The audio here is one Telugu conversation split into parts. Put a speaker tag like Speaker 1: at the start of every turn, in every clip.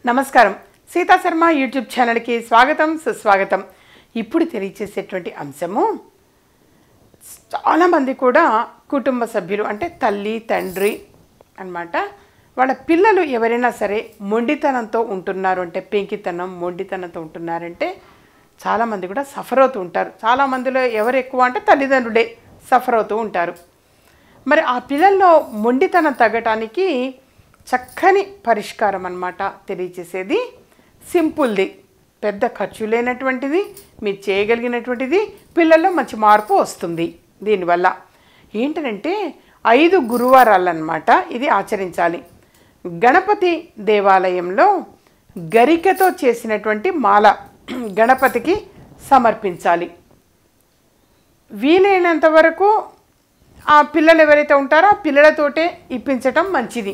Speaker 1: నమస్కారం సీతా శర్మ యూట్యూబ్ ఛానల్కి స్వాగతం సుస్వాగతం ఇప్పుడు తెలియచేసేటువంటి అంశము చాలామంది కూడా కుటుంబ సభ్యులు అంటే తల్లి తండ్రి అన్నమాట వాళ్ళ పిల్లలు ఎవరైనా సరే మొండితనంతో ఉంటున్నారు అంటే పెంకితనం మొండితనంతో ఉంటున్నారంటే చాలామంది కూడా సఫర్ అవుతూ ఉంటారు చాలామందిలో ఎవరు ఎక్కువ అంటే తల్లిదండ్రులే సఫర్ అవుతూ ఉంటారు మరి ఆ పిల్లల్లో మొండితనం తగ్గటానికి చక్కని పరిష్కారం అన్నమాట తెలియచేసేది సింపుల్ది పెద్ద ఖర్చు లేనటువంటిది మీరు చేయగలిగినటువంటిది పిల్లల్లో మంచి మార్పు వస్తుంది దీనివల్ల ఏంటంటే ఐదు గురువారాలన్నమాట ఇది ఆచరించాలి గణపతి దేవాలయంలో గరికతో చేసినటువంటి మాల గణపతికి సమర్పించాలి వీలైనంత వరకు ఆ పిల్లలు ఎవరైతే ఉంటారో ఆ పిల్లలతోటే ఇప్పించటం మంచిది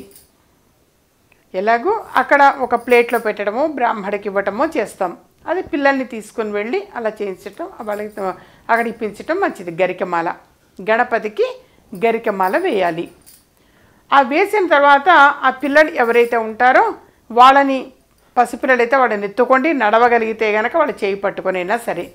Speaker 1: ఎలాగో అక్కడ ఒక ప్లేట్లో పెట్టడమో బ్రాహ్మడికి ఇవ్వటమో చేస్తాం అది పిల్లల్ని తీసుకొని వెళ్ళి అలా చేయించటం వాళ్ళకి అక్కడ ఇప్పించటం మంచిది గరికమాల గణపతికి గరికమాల వేయాలి ఆ వేసిన తర్వాత ఆ పిల్లలు ఎవరైతే ఉంటారో వాళ్ళని పసిపిల్లలైతే వాళ్ళని ఎత్తుకోండి నడవగలిగితే గనక వాళ్ళు చేయి పట్టుకొనైనా సరే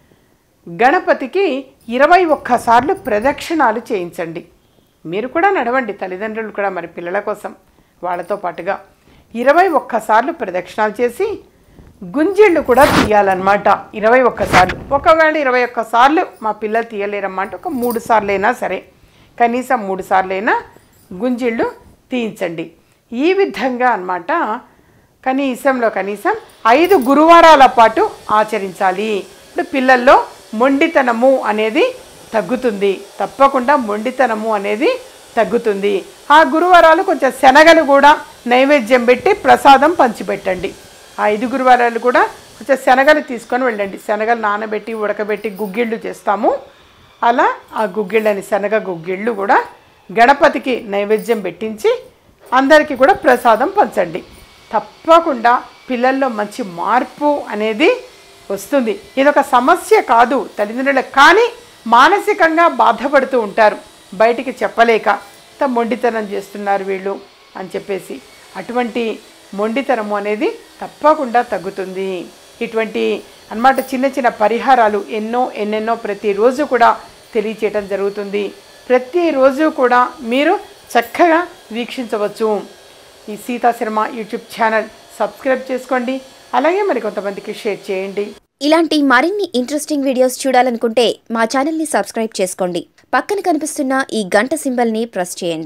Speaker 1: గణపతికి ఇరవై ఒక్కసార్లు ప్రదక్షిణాలు చేయించండి మీరు కూడా నడవండి తల్లిదండ్రులు కూడా మరి పిల్లల కోసం వాళ్ళతో పాటుగా ఇరవై ఒక్కసార్లు ప్రదక్షిణాలు చేసి గుంజిళ్ళు కూడా తీయాలన్నమాట ఇరవై ఒక్కసార్లు ఒకవేళ ఇరవై ఒక్కసార్లు మా పిల్లలు తీయలేరమ్మా అంటే ఒక మూడు సార్లు అయినా సరే కనీసం మూడు సార్లు అయినా గుంజిళ్ళు తీయించండి ఈ విధంగా అన్నమాట కనీసంలో కనీసం ఐదు గురువారాల పాటు ఆచరించాలి ఇప్పుడు పిల్లల్లో మొండితనము అనేది తగ్గుతుంది తప్పకుండా మొండితనము అనేది తగ్గుతుంది ఆ గురువారాలు కొంచెం శనగలు కూడా నైవేద్యం పెట్టి ప్రసాదం పంచిపెట్టండి ఆ ఐదు గురువారాలు కూడా కొంచెం శనగలు తీసుకొని వెళ్ళండి శనగలు నానబెట్టి ఉడకబెట్టి గుగ్గిళ్ళు చేస్తాము అలా ఆ గుగ్గిళ్ళని శనగ గుగ్గిళ్ళు కూడా గణపతికి నైవేద్యం పెట్టించి అందరికీ కూడా ప్రసాదం పంచండి తప్పకుండా పిల్లల్లో మంచి మార్పు అనేది వస్తుంది ఇది ఒక సమస్య కాదు తల్లిదండ్రులకు కానీ మానసికంగా బాధపడుతూ ఉంటారు బయటికి చెప్పలేక ఇంత మొండితనం చేస్తున్నారు వీళ్ళు అని చెప్పేసి అటువంటి మొండితనము అనేది తప్పకుండా తగ్గుతుంది ఇటువంటి అన్నమాట చిన్న చిన్న పరిహారాలు ఎన్నో ఎన్నెన్నో ప్రతిరోజు కూడా తెలియచేయటం జరుగుతుంది ప్రతిరోజు కూడా మీరు చక్కగా వీక్షించవచ్చు ఈ Seetha Sharma YouTube channel subscribe చేసుకోండి అలాగే మరి కొంతమందికి షేర్ చేయండి
Speaker 2: ఇలాంటి మరిన్ని ఇంట్రెస్టింగ్ వీడియోస్ చూడాలనుకుంటే మా ఛానల్ని సబ్స్క్రైబ్ చేసుకోండి పక్కన కనిపిస్తున్న ఈ గంట సింబల్ని ప్రెస్ చేయండి